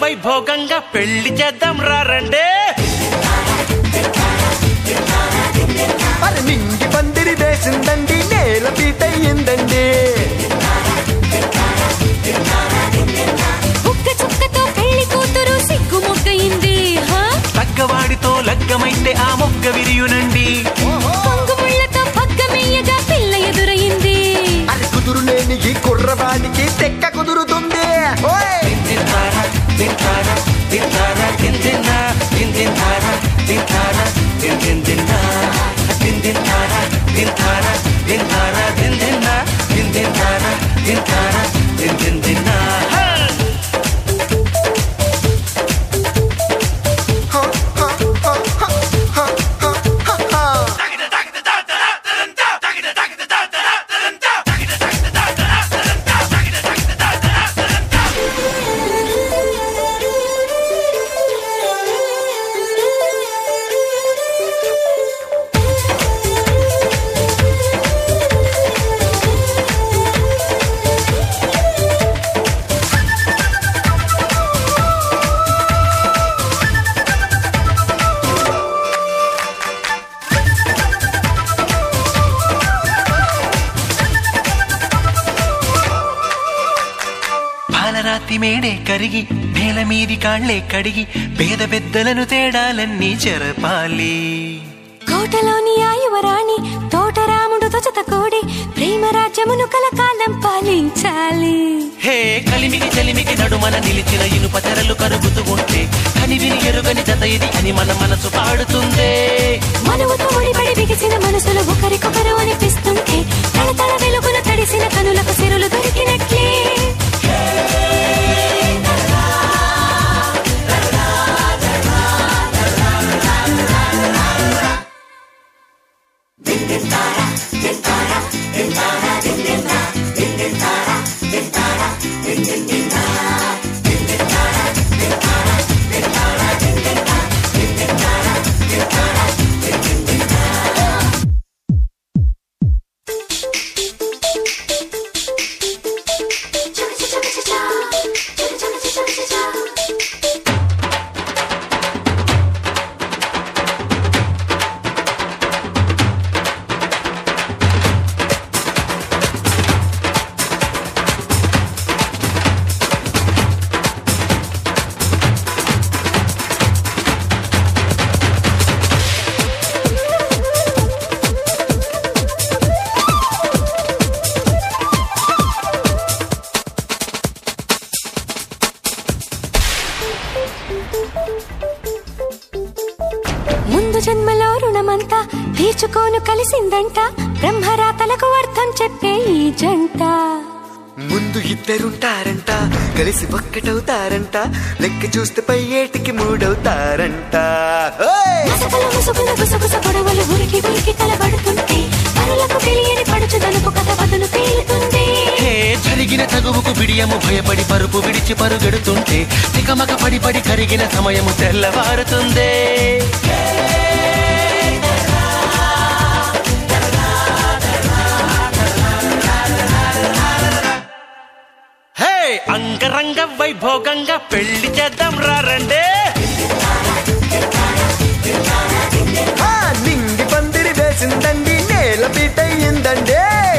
వైభోగంగా పెళ్లి చేద్దాం రండే మరి నింగి పందిరి వేసిందండి నేల పీటయ్యిందండి బుక్క చుక్కతో పెళ్లి కూతురు సిగ్గు మొగ్గయింది హా? తగ్గవాడితో లగ్గమైతే ఆ మొగ్గ విరియునండి కొంగు ముళ్ళతో పగ్గమెయ్యగా పిల్ల ఎదురయింది అది కుదురు లేని ఈ కుర్రవాడికి తెక్క కుదురుతుంది ఓయ్ తింటారా తింటారా తింటారా తిందిన్నా తిందింటారా తింటారా తిందిన్నా తిందింటారా తింటారా తింటారా తిందిన్నా తిందింటారా తింటారా తిందిన్నా హ, హ, హ, హ, హ, హ, హ, హ. పాలరాతి మేడే కరిగి నేల మీది కాళ్లే కడిగి పేద పెద్దలను తేడాలన్నీ చెరపాలి కోటలోని ఆ యువరాణి తోటరాముడు తొచత కూడి ప్రేమ రాజ్యమును కలకాలం పాలించాలి హే కలిమికి చలిమికి నడుమన నిలిచిన ఇనుప తెరలు కరుగుతూ ఉంటే కనివిని ఎరుగని జత ఇది అని మన మనసు పాడుతుందే మనువుతో ముడిపడి బిగిసిన మనసులు ఒకరికొకరు అనిపిస్తుంటే తళతళ వెలుగున తడిసిన కనులకు సిరులు దొరికినట్లే ముందు జన్మలో రుణమంతా తీర్చుకోను కలిసిందంట బ్రహ్మరాతలకు అర్థం చెప్పే ఈ జంట ముందు ఇద్దరుంటారంట కలిసి ఒక్కటవుతారంట లెక్క చూస్తే పై ఏటికి మూడవుతారంట ఓయ్! మసకల ముసుగున గుసగుస గొడవలు ఉరికి ఉరికి కలబడుతుంటే పరులకు తెలియని పడుచుదనుకు కథ బదులు తేలుతుంది హే జరిగిన తగువుకు బిడియము భయపడి పరుపు విడిచి పరుగెడుతుంటే తికమక పడి పడి కరిగిన సమయము తెల్లవారుతుందే హే అంగరంగ వైభోగంగా పెళ్లి చేద్దాం రండే ఆ, నింగి పందిరి వేసిందండి నేల పీటయ్యిందండి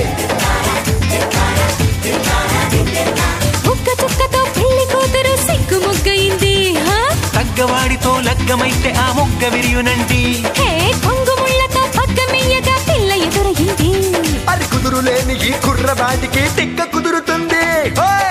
బుక్క చుక్కతో పెళ్లి కూతురు సిగ్గు మొగ్గయింది హా? తగ్గవాడితో లగ్గమైతే ఆ మొగ్గ విరియునండి హే కొంగు ముళ్ళతో పగ్గమెయ్యగా పిల్ల ఎదురయింది అది కుదురు లేని ఈ కుర్రవాడికి తిక్క కుదురుతుంది ఓయ్!